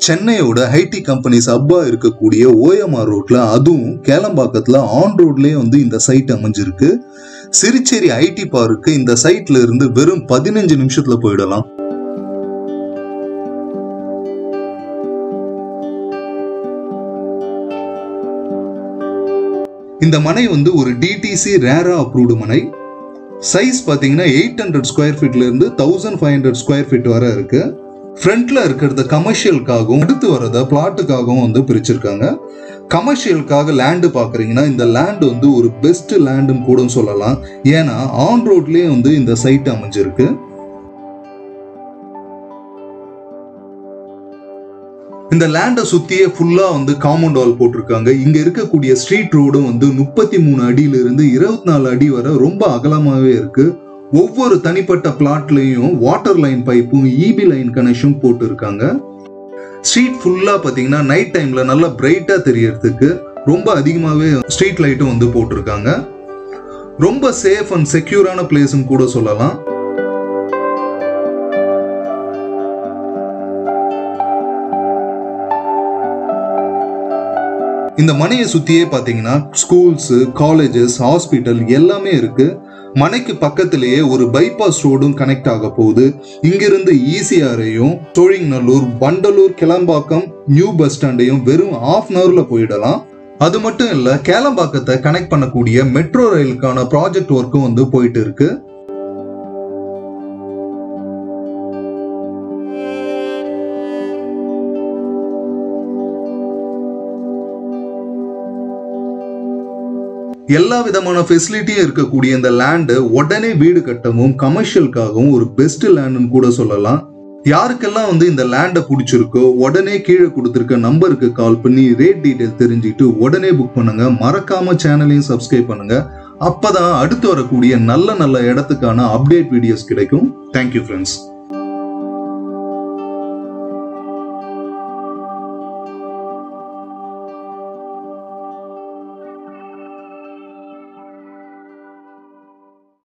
சென்னையோட IT companies ஹப்பா இருக்கக்கூடிய OMR ரோட்ல அதுவும் கேளம்பாக்கத்துல ஆன் ரோட்லயே வந்து இந்த சைட் அமைஞ்சிருக்கு சிறுச்சேரி ஐடி பார்க்கு இந்த சைட்ல இருந்து வெறும் பதினஞ்சு நிமிஷத்துல போயிடலாம் இந்த மனை வந்து ஒரு டிடிசி ரேரா அப்ரூவ்டு மனை சைஸ் பார்த்தீங்கன்னா எயிட் ஹண்ட்ரட் ஸ்கொயர் ஃபீட்ல இருந்து thousand five hundred square feet வரை இருக்கு ஃப்ரண்ட்ல இருக்கிறத கமர்ஷியலுக்காகவும் அடுத்து வரத பிளாட்டுக்காகவும் வந்து பிரிச்சிருக்காங்க கமர்ஷியலுக்காக லேண்டு பார்க்குறீங்கன்னா இந்த லேண்ட் வந்து ஒரு பெஸ்ட் லேண்டுன்னு கூட சொல்லலாம் ஏன்னா ஆன் ரோட்லேயே வந்து இந்த சைட் அமைஞ்சிருக்கு இந்த லேண்டை சுத்தியே ஃபுல்லா வந்து காம்பவுண்ட் வால் போட்டிருக்காங்க இங்க இருக்கக்கூடிய ஸ்ட்ரீட் ரோடும் வந்து முப்பத்தி மூணு அடியில இருந்து இருபத்தி நாலு அடி வரை ரொம்ப அகலமாவே இருக்கு ஒவ்வொரு தனிப்பட்ட பிளாட்லயும் வாட்டர் லைன் பைப்பும் இபி லைன் கனெக்ஷன் போட்டு இருக்காங்க ஸ்ட்ரீட் ஃபுல்லா பாத்தீங்கன்னா நைட் டைம்ல நல்லா பிரைட்டா தெரியறதுக்கு ரொம்ப அதிகமாவே ஸ்ட்ரீட் லைட்டும் வந்து போட்டிருக்காங்க ரொம்ப சேஃப் அண்ட் செக்யூரான பிளேஸ்னு கூட சொல்லலாம் இந்த மனையை சுத்தியே பாத்தீங்கன்னா ஸ்கூல்ஸ் காலேஜஸ் ஹாஸ்பிட்டல் எல்லாமே இருக்கு மனைக்கு பக்கத்திலேயே ஒரு பைபாஸ் ரோடும் கனெக்ட் ஆக போகுது இங்கிருந்து ஈசிஆரையும் சோழிங்கநல்லூர் வண்டலூர் கிளம்பாக்கம் நியூ பஸ் ஸ்டாண்டையும் வெறும் ஆஃப் அன் ஹவர்ல போயிடலாம் அது மட்டும் இல்ல கேளம்பாக்கத்தை கனெக்ட் பண்ணக்கூடிய மெட்ரோ ரயிலுக்கான ப்ராஜெக்ட் ஒர்க்கும் வந்து போயிட்டு இருக்கு எல்லா விதமான ஃபெசிலிட்டியும் இருக்கக்கூடிய இந்த லேண்டு உடனே வீடு கட்டவும் கமர்ஷியலுக்காகவும் ஒரு பெஸ்ட் லேண்டுன்னு கூட சொல்லலாம் யாருக்கெல்லாம் வந்து இந்த லேண்டை பிடிச்சிருக்கோ உடனே கீழே கொடுத்துருக்க நம்பருக்கு கால் பண்ணி ரேட் டீடைல் தெரிஞ்சுட்டு உடனே புக் பண்ணுங்க மறக்காம சேனலையும் சப்ஸ்கிரைப் பண்ணுங்க அப்பதான் அடுத்து வரக்கூடிய நல்ல நல்ல இடத்துக்கான அப்டேட் வீடியோஸ் கிடைக்கும் தேங்க்யூ ஃப்ரெண்ட்ஸ்